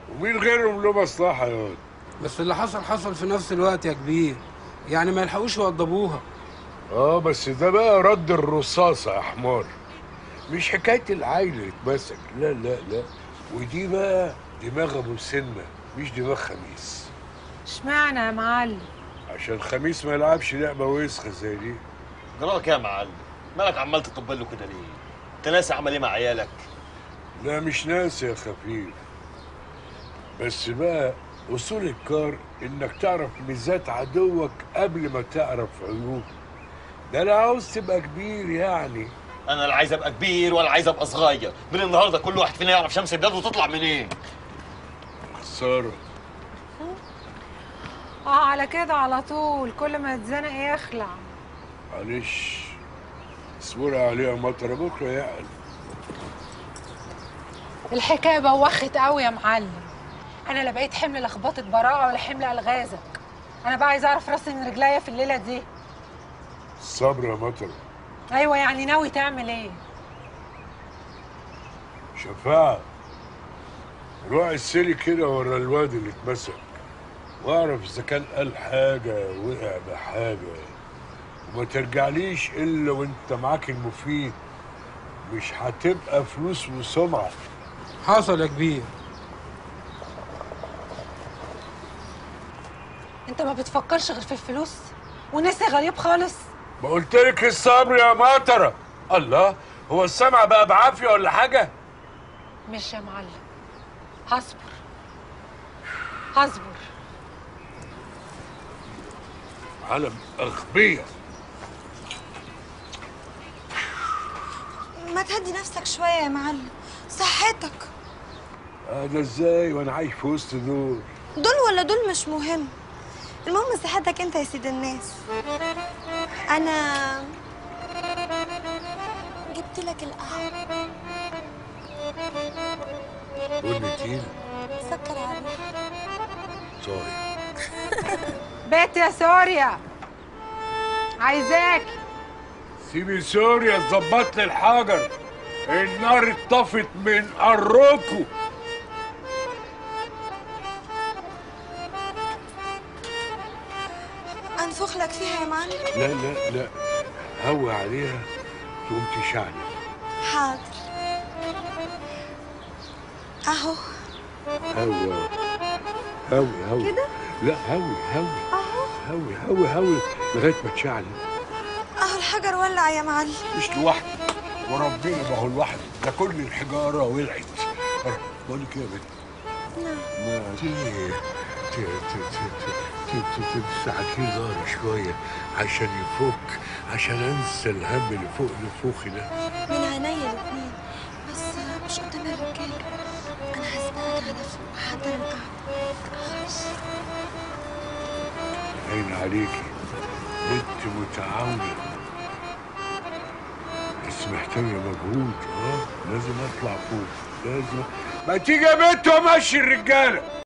ومين غيرهم له مصلحه يا واد بس اللي حصل حصل في نفس الوقت يا كبير يعني ما يلحقوش يوضبوها اه بس ده بقى رد الرصاصه يا حمار مش حكايه العيل يتمسك لا لا لا ودي بقى دماغ ابو سنه مش دماغ خميس اشمعنى يا معلم عشان خميس ما يلعبش لعبه وسخه زي دي جرالك ايه يا معلم مالك عمال تطبل له كده ليه انت ناسي عمل ايه مع عيالك لا مش ناس يا خفيف بس بقى اصول الكار انك تعرف ميزات عدوك قبل ما تعرف عيوبه ده انا عاوز تبقى كبير يعني انا لا عايز ابقى كبير ولا عايز ابقى صغير من النهارده كل واحد فينا يعرف شمس البلاد وتطلع منين خساره اه على كده على طول كل ما يتزنق يخلع معلش اصبري عليها مطره بكره يعقل الحكايه بوخت قوي يا معلم انا لا بقيت حمل لخبطه براءه ولا حمل الغازك انا بقى عايزه اعرف راسي من رجليا في الليله دي الصبر يا مطره ايوه يعني ناوي تعمل ايه شفاعة روح السلي كده ورا الواد اللي اتمسك واعرف اذا كان قال حاجة وقع بحاجة وما ترجعليش الا وانت معاك المفيد مش هتبقى فلوس وسمعة حصل يا كبير انت ما بتفكرش غير في الفلوس ونسي غريب خالص ما قلتلك الصبر يا مطرة الله هو السمع بقى بعافية ولا حاجة مش يا معلم هصبر هصبر علم أغبية ما تهدي نفسك شوية يا معلم صحتك هذا ازاي وانا عايش في وسط دول دول ولا دول مش مهم المهم صحتك انت يا سيد الناس انا جبت لك القهوة قول تقيل سكر عليها سوري بيت يا سوريا عايزاك سيبي سوريا تظبط لي الحجر النار اتطفت من قركم انفخ لك فيها يا معلم لا لا لا هوي عليها تقوم تشعل حاضر اهو هوي هوي هوي كده؟ لا هوي هوي اهو هوي هوي هوي لغايه ما تشعل اهو الحجر ولع يا معلم مش لوحدي وربنا ما هو لوحده ده كل الحجاره ولعت بقول لك ايه يا بنت نعم ما تيجي ت- ت- ت- ت- ت- ت- تستعجلي ظهري شويه عشان يفك عشان انسى الهم اللي فوق نفوخي ده من عينيا الاتنين بس مش قدام الرجاله انا هسبقك على فوق حتى انا متأخرش عين عليكي بنت متعاونة بس محتاجة مجهود اه لازم اطلع فوق لازم ما تيجي يا بنت وامشي الرجالة